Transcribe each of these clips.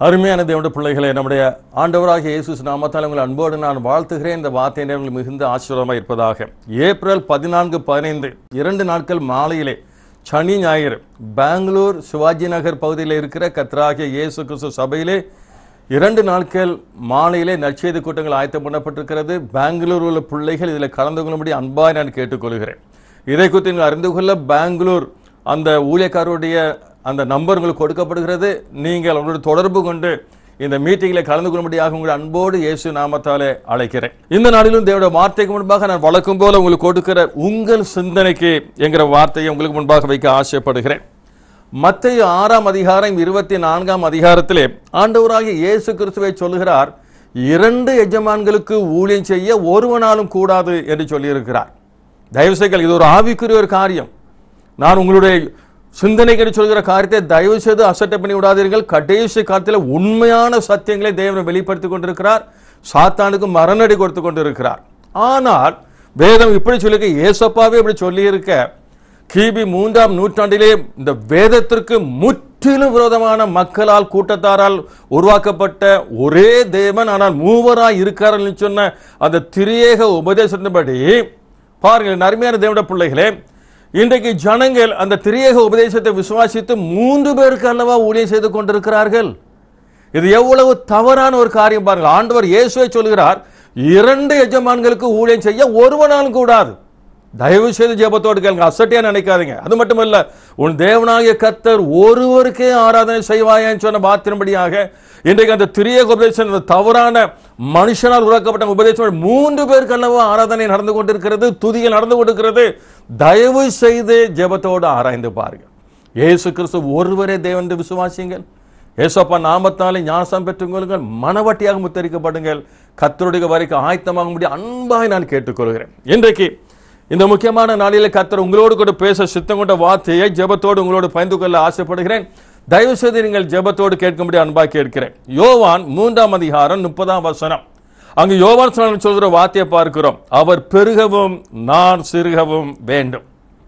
அருமையான தேவனுடைய பிள்ளைகளே நம்முடைய ஆண்டவராகிய இயேசு நாமத்தால் உங்களை அன்போடு நான் வாழ்த்துகிறேன் இந்த வார்த்தை நேரங்கள் மிகுந்த ஆசீர்வாதமாக இருப்பதாக ஏப்ரல் பதினான்கு பதினைந்து இரண்டு நாட்கள் மாலையிலே சனி ஞாயிறு பெங்களூர் சிவாஜி நகர் பகுதியில் இருக்கிற கத்ராகிய இயேசு கிறிஸ்து சபையிலே இரண்டு நாட்கள் மாலையிலே நற்செய்தி கூட்டங்கள் ஆயத்தம் பண்ணப்பட்டிருக்கிறது பெங்களூர் உள்ள பிள்ளைகள் இதில் கலந்து கொள்ளும்படி அன்பாய் நான் கேட்டுக்கொள்கிறேன் இதை குறித்து நீங்கள் அறிந்து கொள்ள பெங்களூர் அந்த ஊழியக்காரருடைய அந்த நம்பர் உங்களுக்கு கொடுக்கப்படுகிறது நீங்கள் அவங்களோட தொடர்பு கொண்டு இந்த மீட்டிங்கில் கலந்து கொள்ளும்படியாக உங்களை அன்போடு இயேசு நாமத்தாலே அழைக்கிறேன் இந்த நாளிலும் தேவனுடைய வார்த்தைக்கு முன்பாக நான் வழக்கம் போல உங்களுக்கு கொடுக்கிற உங்கள் சிந்தனைக்கு என்கிற வார்த்தையை உங்களுக்கு முன்பாக வைக்க ஆசைப்படுகிறேன் மத்திய ஆறாம் அதிகாரம் இருபத்தி நான்காம் அதிகாரத்திலே ஆண்டவராகிய இயேசு கிறிஸ்துவை சொல்லுகிறார் இரண்டு எஜமான்களுக்கு ஊழியம் செய்ய ஒருவனாலும் கூடாது என்று சொல்லியிருக்கிறார் தயவு செய்து இது ஒரு ஆவிக்குரிய ஒரு காரியம் நான் உங்களுடைய சிந்தனைக்கு சொல்கிற காரியத்தை தயவு செய்து அசட்டை பண்ணி விடாதீர்கள் கடைசி காலத்தில் உண்மையான சத்தியங்களை தேவனை வெளிப்படுத்தி கொண்டிருக்கிறார் சாத்தானுக்கு மரணடி கொடுத்து கொண்டிருக்கிறார் ஆனால் வேதம் இப்படி சொல்லி ஏசப்பாவே இப்படி சொல்லியிருக்க கிபி மூன்றாம் நூற்றாண்டிலே இந்த வேதத்திற்கு முற்றிலும் விரோதமான மக்களால் கூட்டத்தாரால் உருவாக்கப்பட்ட ஒரே தேவன் ஆனால் மூவராய் இருக்கார்கள் சொன்ன அந்த திரியேக உபதேசத்தின்படி பாருங்கள் அருமையான தேவனுடைய பிள்ளைகளே இன்றைக்கு ஜனங்கள் அந்த திரியேக உபதேசத்தை விசுவாசித்து மூன்று பேருக்கு அல்லவா ஊழியம் செய்து கொண்டிருக்கிறார்கள் இது எவ்வளவு தவறான ஒரு காரியம் பாருங்கள் ஆண்டவர் இயேசுவை சொல்கிறார் இரண்டு எஜமான்களுக்கு ஊழியம் செய்ய ஒருவனாலும் கூடாது தயவு செய்து ஜெபத்தோடு கேளுங்க அசட்டியா நினைக்காதீங்க அது மட்டுமல்ல உன் தேவனாகிய கர்த்தர் ஒருவருக்கே ஆராதனை செய்வாயன்னு சொன்ன வார்த்தையின்படியாக இன்றைக்கு அந்த திரிய உபதேசம் அந்த தவறான மனுஷனால் உருவாக்கப்பட்ட உபதேசம் மூன்று பேருக்கு அல்லவா ஆராதனை நடந்து கொண்டிருக்கிறது துதிகள் நடந்து கொண்டிருக்கிறது தயவு செய்து ஜெபத்தோடு ஆராய்ந்து பாருங்கள் இயேசு கிறிஸ்து ஒருவரே தேவன் என்று விசுவாசியுங்கள் ஏசப்பா நாமத்தாலே ஞானசம் பெற்றுக்கொள்ளுங்கள் மனவட்டியாக முத்தரிக்கப்படுங்கள் கத்தருடைய வரைக்கும் ஆயத்தமாக முடியும் அன்பாய் நான் கேட்டுக்கொள்கிறேன் இன்றைக்கு இந்த முக்கியமான நாளிலே கத்தர் உங்களோடு கூட பேச சித்தம் கொண்ட வார்த்தையை ஜெபத்தோடு உங்களோடு பயந்து கொள்ள ஆசைப்படுகிறேன் தயவு செய்து நீங்கள் ஜெபத்தோடு கேட்கும்படி அன்பாக கேட்கிறேன் யோவான் மூன்றாம் அதிகாரம் முப்பதாம் வசனம் அங்கு யோவான் ஸ்நானம் சொல்கிற வார்த்தையை பார்க்கிறோம் அவர் பெருகவும் நான் சிறுகவும் வேண்டும்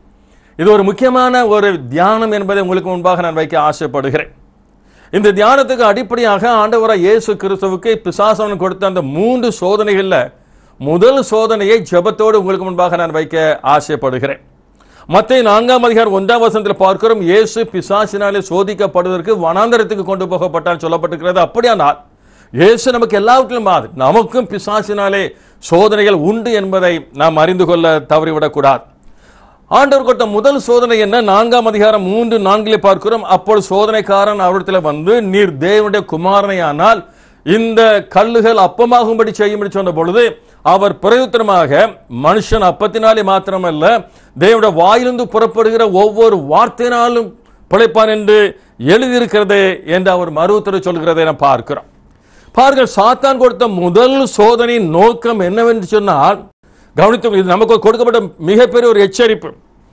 இது ஒரு முக்கியமான ஒரு தியானம் என்பதை உங்களுக்கு முன்பாக நான் வைக்க ஆசைப்படுகிறேன் இந்த தியானத்துக்கு அடிப்படையாக ஆண்டவராக இயேசு கிறிஸ்துவுக்கு பிசாசவன் கொடுத்த அந்த மூன்று சோதனைகள்ல முதல் சோதனையை ஜெபத்தோடு உங்களுக்கு முன்பாக நான் வைக்க ஆசைப்படுகிறேன் மத்திய நான்காம் அதிகாரம் ஒன்றாம் வசனத்தில் பார்க்கிறோம் இயேசு பிசாசினாலே சோதிக்கப்படுவதற்கு வனாந்தரத்துக்கு கொண்டு போகப்பட்டால் சொல்லப்பட்டிருக்கிறது அப்படியானால் இயேசு நமக்கு எல்லாவற்றிலும் மாதிரி நமக்கும் பிசாசினாலே சோதனைகள் உண்டு என்பதை நாம் அறிந்து கொள்ள தவறிவிடக்கூடாது ஆண்டவர் கொடுத்த முதல் சோதனை என்ன நான்காம் அதிகாரம் மூன்று நான்கிலே பார்க்கிறோம் அப்பொழுது சோதனைக்காரன் அவரிடத்தில் வந்து நீர் தேவனுடைய குமாரனையானால் இந்த கல்லுகள் அப்பமாகும்படி செய்யும்படி சொன்ன பொழுது அவர் பிரயுத்தனமாக மனுஷன் அப்பத்தினாலே மாத்திரமல்ல தேவனுடைய வாயிலிருந்து புறப்படுகிற ஒவ்வொரு வார்த்தையினாலும் பிழைப்பான் என்று எழுதியிருக்கிறது என்று அவர் மறுத்தரை சொல்கிறதை நாம் பார்க்கிறோம் பாருங்கள் சாத்தான் கொடுத்த முதல் சோதனையின் நோக்கம் என்னவென்று சொன்னால் கவனித்து இது நமக்கு கொடுக்கப்பட்ட மிகப்பெரிய ஒரு எச்சரிப்பு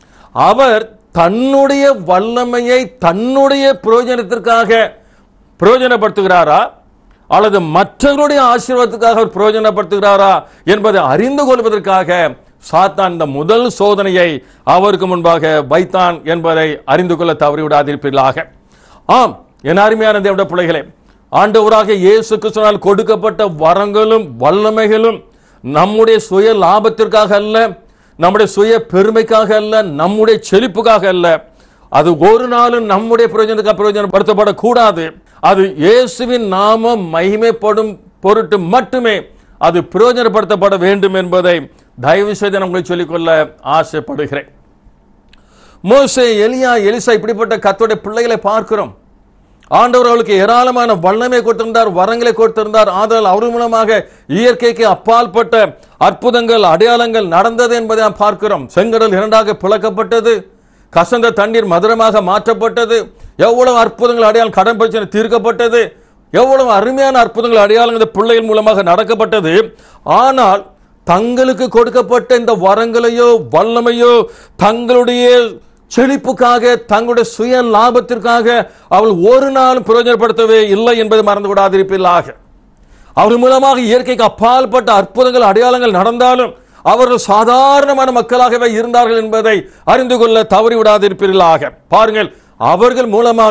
அவர் தன்னுடைய வல்லமையை தன்னுடைய பிரயோஜனத்திற்காக பிரயோஜனப்படுத்துகிறாரா அல்லது மற்றவருடைய ஆசீர்வாதத்துக்காக அவர் பிரயோஜனப்படுத்துகிறாரா என்பதை அறிந்து கொள்வதற்காக சாத்தான் இந்த முதல் சோதனையை அவருக்கு முன்பாக வைத்தான் என்பதை அறிந்து கொள்ள தவறிவிடாதிருப்பீர்களாக ஆம் என் அருமையான தேவட பிள்ளைகளே ஆண்டவராக இயேசு கிறிஸ்துவால் கொடுக்கப்பட்ட வரங்களும் வல்லமைகளும் நம்முடைய சுய லாபத்திற்காக அல்ல நம்முடைய சுய பெருமைக்காக அல்ல நம்முடைய செழிப்புக்காக அல்ல அது ஒரு நாளும் நம்முடைய பிரயோஜனத்துக்காக பிரயோஜனப்படுத்தப்படக்கூடாது அது இயேசுவின் நாமம் மகிமைப்படும் பொருட்டு மட்டுமே அது பிரயோஜனப்படுத்தப்பட வேண்டும் என்பதை தயவு செய்து நான் உங்களுக்கு சொல்லிக்கொள்ள ஆசைப்படுகிறேன் மோசே எலியா எலிசா இப்படிப்பட்ட கத்தோடைய பிள்ளைகளை பார்க்கிறோம் ஆண்டவர் அவளுக்கு ஏராளமான வல்லமை கொடுத்திருந்தார் வரங்களை கொடுத்திருந்தார் ஆதலால் அவர் மூலமாக இயற்கைக்கு அப்பாற்பட்ட அற்புதங்கள் அடையாளங்கள் நடந்தது என்பதை நாம் பார்க்கிறோம் செங்கடல் இரண்டாக பிளக்கப்பட்டது கசந்த தண்ணீர் மதுரமாக மாற்றப்பட்டது எவ்வளவு அற்புதங்கள் அடையாளம் கடன் பிரச்சனை தீர்க்கப்பட்டது எவ்வளவு அருமையான அற்புதங்கள் அடையாளங்கள் இந்த பிள்ளைகள் மூலமாக நடக்கப்பட்டது ஆனால் தங்களுக்கு கொடுக்கப்பட்ட இந்த வரங்களையோ வல்லமையோ தங்களுடைய செழிப்புக்காக தங்களுடைய சுய லாபத்திற்காக அவள் ஒரு நாளும் பிரயோஜனப்படுத்தவே இல்லை என்பதை மறந்து விடாதிருப்பீர்களாக அவர் மூலமாக இயற்கைக்கு அப்பால்பட்ட அற்புதங்கள் அடையாளங்கள் நடந்தாலும் அவர்கள் சாதாரணமான மக்களாகவே இருந்தார்கள் என்பதை அறிந்து கொள்ள தவறிவிடாதிருப்பீர்களாக பாருங்கள் அவர்கள் மூலமாக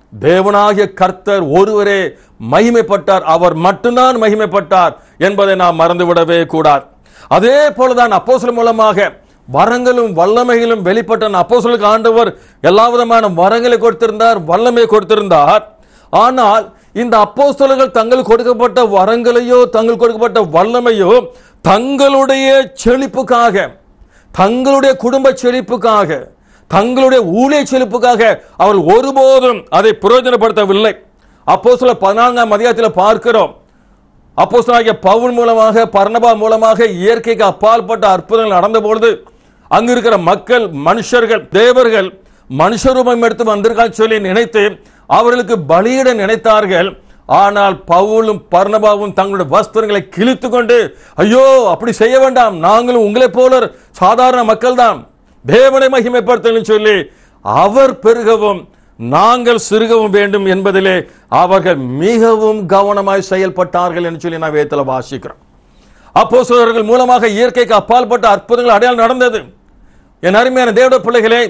தேவனாகிய கர்த்தர் ஒருவரே மகிமைப்பட்டார் அவர் மட்டும்தான் மகிமைப்பட்டார் என்பதை நாம் மறந்துவிடவே கூடாது அதே போலதான் அப்போஸ்தலர் மூலமாக வரங்களும் வல்லமைகளும் வெளிப்பட்ட அப்போஸ்தலருக்கு ஆண்டவர் எல்லா விதமான வரங்களை கொடுத்திருந்தார் வல்லமை கொடுத்திருந்தார் ஆனால் இந்த அப்போஸ்தலர்கள் தங்களுக்கு கொடுக்கப்பட்ட வரங்களையோ தங்களுக்கு கொடுக்கப்பட்ட வல்லமையோ தங்களுடைய செழிப்புக்காக தங்களுடைய குடும்ப செழிப்புக்காக தங்களுடைய ஊழிய செழிப்புக்காக அவர் ஒருபோதும் அதை பிரயோஜனப்படுத்தவில்லை அப்போ சில பதினான்காம் அதிகாரத்தில் பார்க்கிறோம் அப்போஸ்தலனாகிய பவுல் மூலமாக பர்ணபா மூலமாக இயற்கைக்கு அப்பாற்பட்ட அற்புதங்கள் நடந்த பொழுது அங்கு இருக்கிற மக்கள் மனுஷர்கள் தேவர்கள் மனுஷரூபம் எடுத்து வந்திருக்கான்னு சொல்லி நினைத்து அவர்களுக்கு பலியிட நினைத்தார்கள் ஆனால் பவுலும் பர்ணபாவும் தங்களுடைய வஸ்திரங்களை கிழித்து கொண்டு ஐயோ அப்படி செய்ய வேண்டாம் நாங்களும் உங்களைப் போல சாதாரண மக்கள் தான் தேவனை மகிமைப்படுத்தணும் சொல்லி அவர் பெருகவும் நாங்கள் சிறுகவும் வேண்டும் என்பதிலே அவர்கள் மிகவும் கவனமாய் செயல்பட்டார்கள் என்று சொல்லி நான் வேதத்தில் வாசிக்கிறோம் அப்போஸ்தலர்கள் மூலமாக இயற்கைக்கு அப்பாற்பட்ட அற்புதங்கள் அடையாளம் நடந்தது என் அருமையான தேவட பிள்ளைகளே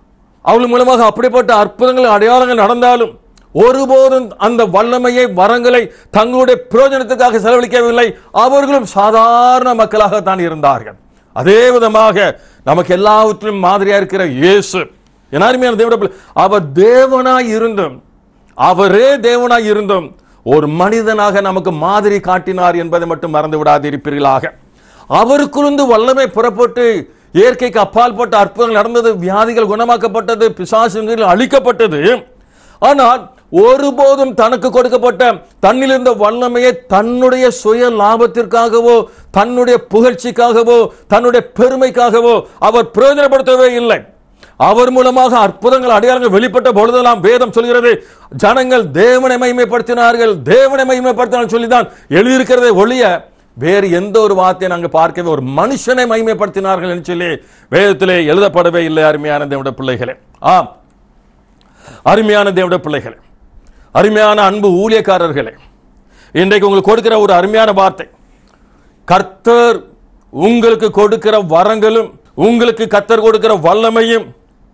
அவள் மூலமாக அப்படிப்பட்ட அற்புதங்கள் அடையாளங்கள் நடந்தாலும் ஒருபோதும் அந்த வல்லமையை வரங்களை தங்களுடைய பிரயோஜனத்துக்காக செலவழிக்கவில்லை அவர்களும் சாதாரண மக்களாகத்தான் இருந்தார்கள் அதே விதமாக நமக்கு எல்லாவற்றிலும் மாதிரியா இருக்கிற இயேசு என் அருமையான தேவட பிள்ளை அவர் தேவனாய் இருந்தும் அவரே தேவனாய் இருந்தும் ஒரு மனிதனாக நமக்கு மாதிரி காட்டினார் என்பதை மட்டும் மறந்து விடாதிருப்பீர்களாக அவருக்குருந்து வல்லமை புறப்பட்டு இயற்கைக்கு அப்பாற்பட்ட அற்புதங்கள் நடந்தது வியாதிகள் குணமாக்கப்பட்டது பிசாசுகள் அழிக்கப்பட்டது ஆனால் ஒருபோதும் தனக்கு கொடுக்கப்பட்ட தன்னில் இருந்த வல்லமையை தன்னுடைய சுய லாபத்திற்காகவோ தன்னுடைய புகழ்ச்சிக்காகவோ தன்னுடைய பெருமைக்காகவோ அவர் பிரயோஜனப்படுத்தவே இல்லை அவர் மூலமாக அற்புதங்கள் அடையாளங்கள் வெளிப்பட்ட பொழுதெல்லாம் வேதம் சொல்கிறது ஜனங்கள் தேவனை மகிமைப்படுத்தினார்கள் தேவனை மகிமைப்படுத்தினார்கள் சொல்லிதான் எழுதியிருக்கிறதை ஒழிய வேறு எந்த ஒரு வார்த்தையை நாங்கள் பார்க்கவே ஒரு மனுஷனை மகிமைப்படுத்தினார்கள் என்று சொல்லி வேதத்திலே எழுதப்படவே இல்லை அருமையான தேவட பிள்ளைகளே ஆம் அருமையான தேவட பிள்ளைகளே அருமையான அன்பு ஊழியக்காரர்களே இன்றைக்கு உங்களுக்கு கொடுக்கிற ஒரு அருமையான வார்த்தை கர்த்தர் உங்களுக்கு கொடுக்கிற வரங்களும் உங்களுக்கு கர்த்தர் கொடுக்கிற வல்லமையும்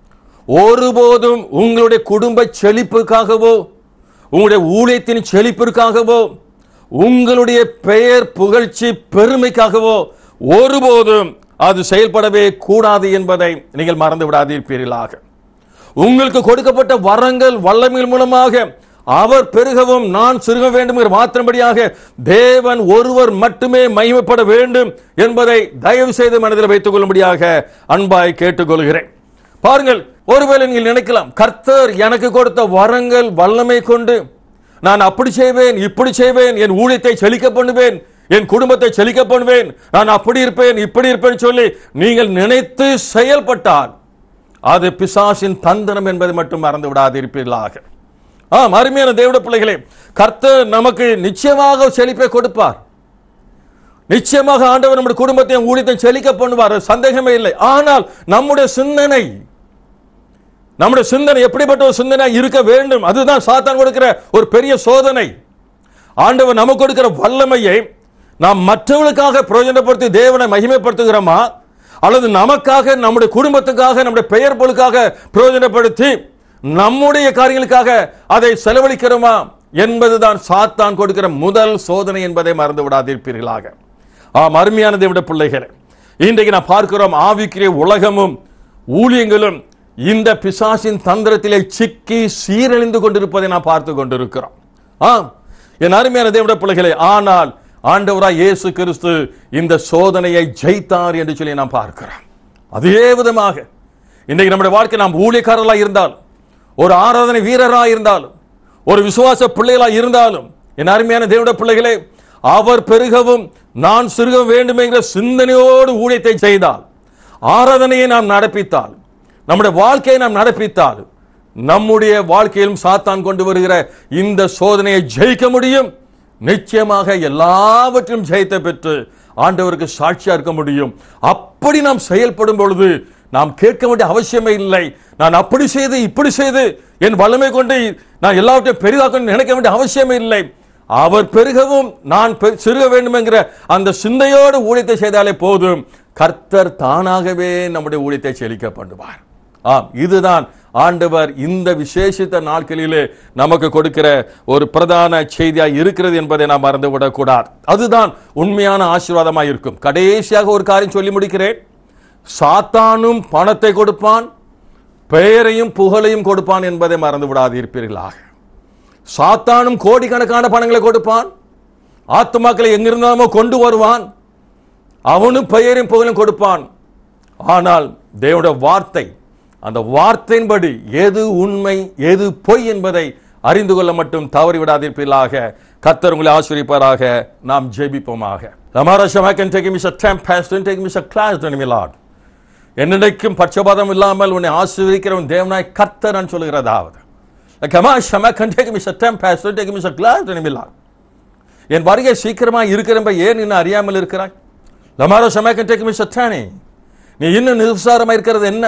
ஒருபோதும் உங்களுடைய குடும்ப செழிப்புக்காகவோ உங்களுடைய ஊழியத்தின் செழிப்பிற்காகவோ உங்களுடைய பெயர் புகழ்ச்சி பெருமைக்காகவோ ஒருபோதும் அது செயல்படவே கூடாது என்பதை நீங்கள் மறந்து விடாதீர்களாக உங்களுக்கு கொடுக்கப்பட்ட வரங்கள் வல்லமைகள் மூலமாக அவர் பெருகவும் நான் சிறுக வேண்டும் என்ற மாத்திரம்படியாக தேவன் ஒருவர் மட்டுமே மகிமைப்பட வேண்டும் என்பதை தயவு செய்து மனதில் வைத்துக் கொள்ளும்படியாக அன்பாய் கேட்டுக்கொள்கிறேன் பாருங்கள் ஒருவேளை நீங்கள் நினைக்கலாம் கர்த்தர் எனக்கு கொடுத்த வரங்கள் வல்லமை கொண்டு நான் அப்படி செய்வேன் இப்படி செய்வேன் என் ஊழியத்தை செழிக்க பண்ணுவேன் என் குடும்பத்தை செழிக்க பண்ணுவேன் நான் அப்படி இருப்பேன் இப்படி இருப்பேன் சொல்லி நீங்கள் நினைத்து செயல்பட்டால் அது பிசாசின் தந்தனம் என்பதை மட்டும் மறந்து விடாதிருப்பீர்களாக ஆம் அருமையான தேவட பிள்ளைகளே கர்த்தர் நமக்கு நிச்சயமாக செழிப்பை கொடுப்பார் நிச்சயமாக ஆண்டவர் நம்முடைய குடும்பத்தையும் ஊழியத்தை செழிக்க பண்ணுவார் அது சந்தேகமே இல்லை ஆனால் நம்முடைய சிந்தனை நம்முடைய சிந்தனை எப்படிப்பட்ட ஒரு சிந்தனை இருக்க வேண்டும் அதுதான் சாத்தான் கொடுக்கிற ஒரு பெரிய சோதனை ஆண்டவர் நமக்கு கொடுக்கிற வல்லமையை நாம் மற்றவர்களுக்காக பிரயோஜனப்படுத்தி தேவனை மகிமைப்படுத்துகிறோமா அல்லது நமக்காக நம்முடைய குடும்பத்துக்காக நம்முடைய பெயர் பொருளுக்காக பிரயோஜனப்படுத்தி நம்முடைய காரியங்களுக்காக அதை செலவழிக்கிறோமா என்பதுதான் சாத்தான் கொடுக்கிற முதல் சோதனை என்பதை மறந்து விடாதிருப்பீர்களாக ஆம் அருமையான தேவட பிள்ளைகளே இன்றைக்கு நான் பார்க்கிறோம் ஆவிக்குரிய உலகமும் ஊழியங்களும் இந்த பிசாசின் தந்திரத்திலே சிக்கி சீரழிந்து கொண்டிருப்பதை நான் பார்த்து கொண்டிருக்கிறோம் ஆம் என் அருமையான தேவட பிள்ளைகளே ஆனால் ஆண்டவராய் இயேசு கிறிஸ்து இந்த சோதனையை ஜெயித்தார் என்று சொல்லி நாம் பார்க்கிறோம் அதே விதமாக இன்றைக்கு நம்முடைய வாழ்க்கை நாம் ஊழியக்காரர்களாக இருந்தாலும் ஒரு ஆராதனை வீரராக இருந்தாலும் ஒரு விசுவாச பிள்ளைகளாக இருந்தாலும் என் அருமையான தேவட பிள்ளைகளே அவர் பெருகவும் நான் சிறுக வேண்டும் என்கிற சிந்தனையோடு ஊழியத்தை செய்தால் ஆராதனையை நாம் நடப்பித்தால் நம்முடைய வாழ்க்கையை நாம் நடப்பித்தால் நம்முடைய வாழ்க்கையிலும் சாத்தான் கொண்டு வருகிற இந்த சோதனையை ஜெயிக்க முடியும் நிச்சயமாக எல்லாவற்றையும் ஜெயித்த பெற்று ஆண்டவருக்கு சாட்சியா இருக்க முடியும் அப்படி நாம் செயல்படும் பொழுது நாம் கேட்க வேண்டிய அவசியமே இல்லை நான் அப்படி செய்து இப்படி செய்து என் வல்லமை கொண்டு நான் எல்லாவற்றையும் பெரிதாக்க நினைக்க வேண்டிய அவசியமே இல்லை அவர் பெருகவும் நான் பெரு- சிறுக வேண்டும் என்கிற அந்த சிந்தையோடு ஊழியத்தை செய்தாலே போதும் கர்த்தர் தானாகவே நம்முடைய ஊழியத்தை செழிக்க பண்ணுவார் ஆம் இதுதான் ஆண்டவர் இந்த விசேஷித்த நாட்களிலே நமக்கு கொடுக்கிற ஒரு பிரதான செய்தியாக இருக்கிறது என்பதை நாம் மறந்துவிடக்கூடாது அதுதான் உண்மையான ஆசீர்வாதமாக இருக்கும் கடைசியாக ஒரு காரியம் சொல்லி முடிக்கிறேன் சாத்தானும் பணத்தை கொடுப்பான் பெயரையும் புகழையும் கொடுப்பான் என்பதை மறந்து விடாதிருப்பீர்களாக சாத்தானும் கோடிக்கணக்கான பணங்களை கொடுப்பான் ஆத்துமாக்களை எங்கிருந்தாமோ கொண்டு வருவான் அவனும் பெயரையும் புகழையும் கொடுப்பான் ஆனால் தேவனுடைய வார்த்தை அந்த வார்த்தையின்படி எது உண்மை எது பொய் என்பதை அறிந்து கொள்ள மட்டும் தவறி விடாதிருப்பீர்களாக கர்த்தர் உங்களை ஆசிரியப்பாராக நாம் ஜெபிப்போமாக Lamara Shama can take me a temp pastor and take me a class to me Lord. என்னைக்கும் பட்சபாதம் இல்லாமல் உன்னை ஆசீர்வதிக்கிறவன் தேவனாய் கர்த்தர் நான் சொல்லுகிறதாவது கமா ஷமா can take me a temp pastor and take me a class to me Lord. என் வருகை சீக்கிரமா இருக்கிறம்ப ஏன் இன்னும் அறியாமல் இருக்கிறாய் லமாரோ ஷமா can take me a சத்தானே நீ இன்னும் நிர்சாரமா இருக்கிறது என்ன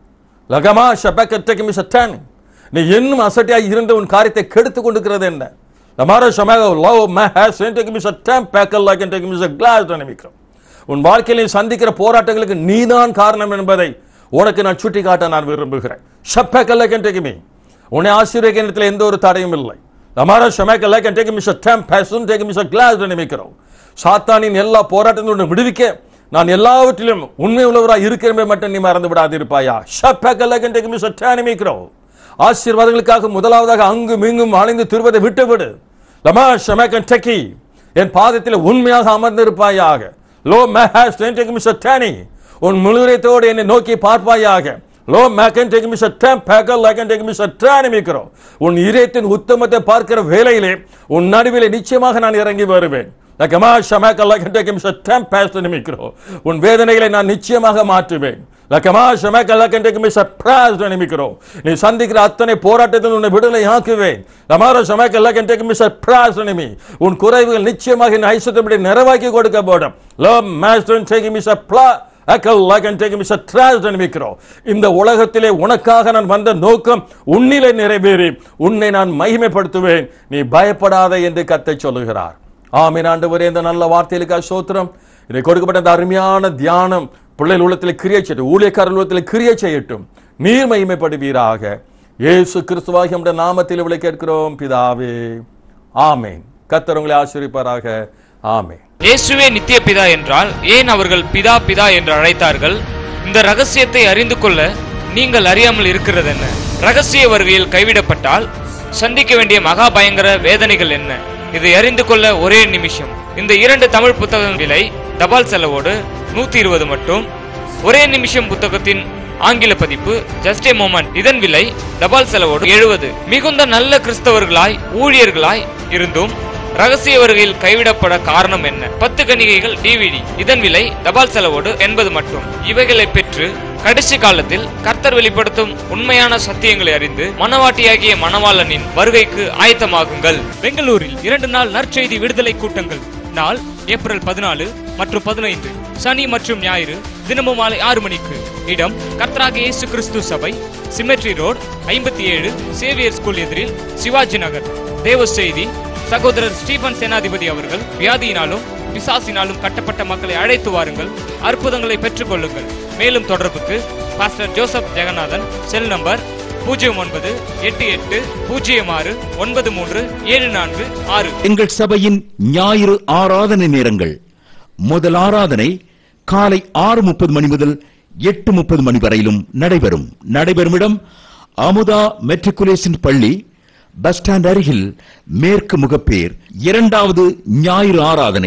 லகமா ஷபக்க take me a சத்தானே நீ இன்னும் அசட்டியாக இருந்து உன் காரியத்தை கெடுத்து கொண்டிருக்கிறது என்ன லமாரோ ஷமா லவ் மை ஹேஸ் take me a temp packle like and take me a glass to me உன் வாழ்க்கையில் நீ சந்திக்கிற போராட்டங்களுக்கு நீதான் காரணம் என்பதை உனக்கு நான் சுட்டி காட்ட நான் விரும்புகிறேன் ஷப்பக்கல்ல கென்டெகுமி உன்னை ஆசீர்வதிக்கிறதுல எந்த ஒரு தடையும் இல்லை நம்மார ஷமக்கல்ல கென்டெகுமி சட்டம் பேசும் டெகுமி கிளாஸ் நினைக்கிறோம் சாத்தானின் எல்லா போராட்டங்களுடன் விடுவிக்க நான் எல்லாவற்றிலும் உண்மை உள்ளவராக இருக்கிறமே மட்டும் நீ மறந்து விடாதிருப்பாயா ஷப்பக்கல்ல கென்டெகுமி சட்டம் நினைக்கிறோம் ஆசீர்வாதங்களுக்காக முதலாவதாக அங்கும் இங்கும் அலைந்து திருவதை விட்டுவிடு லமா ஷமக்கன் டெக்கி என் பாதத்தில் உண்மையாக அமர்ந்திருப்பாயாக லோ மேஹாஸ் டென்டெக் மிஸ் டேனி உன் முழுரைத்தோடு என்னை நோக்கி பார்ப்பாயாக லோ மேக்கன் டெக் மிஸ் டேம் பேக்கல் லைக்கன் டெக் மிஸ் டேனி மிக்கிறோம் உன் இதயத்தின் உத்தமத்தை பார்க்கிற வேளையிலே உன் நடுவிலே நிச்சயமாக நான் இறங்கி வருவேன் லக்கமா ஷமேக்கல் லைக்கன் டெக் மிஸ் டேம் பேஸ்ட் நிமிக்கிறோம் உன் வேதனைகளை நான் நிச்சயமாக மாற்றுவேன் லக்கமா ஷமேக்கல் லைக்கன் டெக் மிஸ் பிராஸ் நிமிக்கிறோம் நீ சந்திக்கிற அத்தனை போராட்டத்தில் உன்னை விடுதலை ஆக்குவேன் லமாரோ ஷமேக்கல் லைக்கன் டெக் மிஸ் பிராஸ் நிமி உன் குறைவுகள் நிச்சயமாக என் ஐசத்தப்படி நிறைவாக்கி கொடுக்கப்படும் லோ மாஸ்டர் டேக் மிஸ் ப்ளா அக்கல் லைக் அண்ட் டேக் மிஸ் ட்ராஸ் நிமிக்கிறோம் இந்த உலகத்திலே உனக்காக நான் வந்த நோக்கம் உன்னிலே நிறைவேறி உன்னை நான் மகிமைப்படுத்துவேன் நீ பயப்படாத என்று கத்தை சொல்லுகிறார் ஆமீன் ஆண்டவரே இந்த நல்ல வார்த்தைகளுக்காக சோத்திரம் இதை கொடுக்கப்பட்ட இந்த அருமையான தியானம் பிள்ளைகள் உள்ளத்தில் கிரியை செய்யட்டும் ஊழியக்காரர் உள்ளத்தில் கிரியை செய்யட்டும் நீர் மகிமைப்படுவீராக இயேசு கிறிஸ்துவாகி நம்முடைய நாமத்தில் இவளை கேட்கிறோம் பிதாவே ஆமேன் கத்தர் உங்களை ஆசிரிப்பாராக ஆமேன் இயேசுவே நித்திய பிதா என்றால் ஏன் அவர்கள் பிதா பிதா என்று அழைத்தார்கள் இந்த ரகசியத்தை அறிந்து கொள்ள நீங்கள் அறியாமல் இருக்கிறது என்ன ரகசிய வருகையில் கைவிடப்பட்டால் சந்திக்க வேண்டிய மகா பயங்கர வேதனைகள் என்ன இதை அறிந்து கொள்ள ஒரே நிமிஷம் இந்த இரண்டு தமிழ் புத்தகம் விலை தபால் செலவோடு நூத்தி இருபது மட்டும் ஒரே நிமிஷம் புத்தகத்தின் ஆங்கில பதிப்பு ஜஸ்ட் ஏ மோமெண்ட் இதன் விலை தபால் செலவோடு எழுபது மிகுந்த நல்ல கிறிஸ்தவர்களாய் ஊழியர்களாய் இருந்தும் ரகசிய வருகையில் கைவிடப்பட காரணம் என்ன பத்து கணிகைகள் டிவிடி இதன் விலை தபால் செலவோடு எண்பது மட்டும் இவைகளை பெற்று கடைசி காலத்தில் கர்த்தர் வெளிப்படுத்தும் உண்மையான சத்தியங்களை அறிந்து மனவாட்டியாகிய மணவாளனின் வருகைக்கு ஆயத்தமாகுங்கள் பெங்களூரில் இரண்டு நாள் நற்செய்தி விடுதலை கூட்டங்கள் நாள் ஏப்ரல் பதினாலு மற்றும் பதினைந்து சனி மற்றும் ஞாயிறு தினமும் மாலை ஆறு மணிக்கு இடம் கர்த்தராக இயேசு கிறிஸ்து சபை சிமெட்ரி ரோட் ஐம்பத்தி ஏழு சேவியர் ஸ்கூல் எதிரில் சிவாஜி நகர் தேவ செய்தி சகோதரர் ஸ்டீபன் சேனாதிபதி அவர்கள் வியாதியினாலும் பிசாசினாலும் கட்டப்பட்ட மக்களை அழைத்து வாருங்கள் அற்புதங்களை பெற்றுக் கொள்ளுங்கள் மேலும் தொடர்புக்கு pastor Joseph Jeganathan cell number பூஜ்ஜியம் ஒன்பது எட்டு எட்டு பூஜ்ஜியம் ஆறு ஒன்பது மூன்று ஏழு நான்கு ஆறு எங்கள் சபையின் ஞாயிறு ஆராதனை நேரங்கள் முதல் ஆராதனை காலை ஆறு முப்பது மணி முதல் எட்டு முப்பது மணி வரையிலும் நடைபெறும் நடைபெறும் இடம் அமுதா மெட்ரிகுலேஷன் பள்ளி பஸ் ஸ்டாண்ட் அருகில் மேற்கு முகப்பேர் இரண்டாவது ஞாயிறு ஆராதனை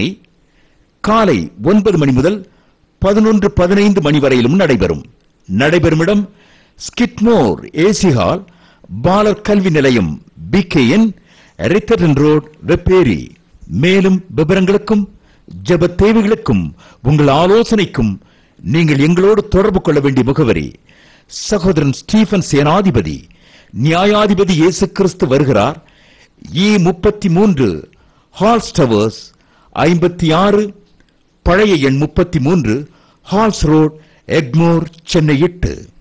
காலை ஒன்பது மணி முதல் பதினொன்று பதினைந்து மணி வரையிலும் நடைபெறும் நடைபெறும் இடம் ஸ்கிட்மோர் ஏசி ஹால் பாலர் கல்வி நிலையம் பிகேஎன் ரித்தர்டன் ரோட் வெப்பேரி மேலும் விவரங்களுக்கும் ஜெப தேவைகளுக்கும் உங்கள் ஆலோசனைக்கும் நீங்கள் எங்களோடு தொடர்பு கொள்ள வேண்டிய முகவரி சகோதரன் ஸ்டீபன் சேனாதிபதி நியாயாதிபதி இயேசு கிறிஸ்து வருகிறார் இ முப்பத்தி மூன்று ஹால்ஸ் டவர்ஸ் ஐம்பத்தி ஆறு பழைய எண் முப்பத்தி மூன்று ஹால்ஸ் ரோட் எக்மோர் சென்னை எட்டு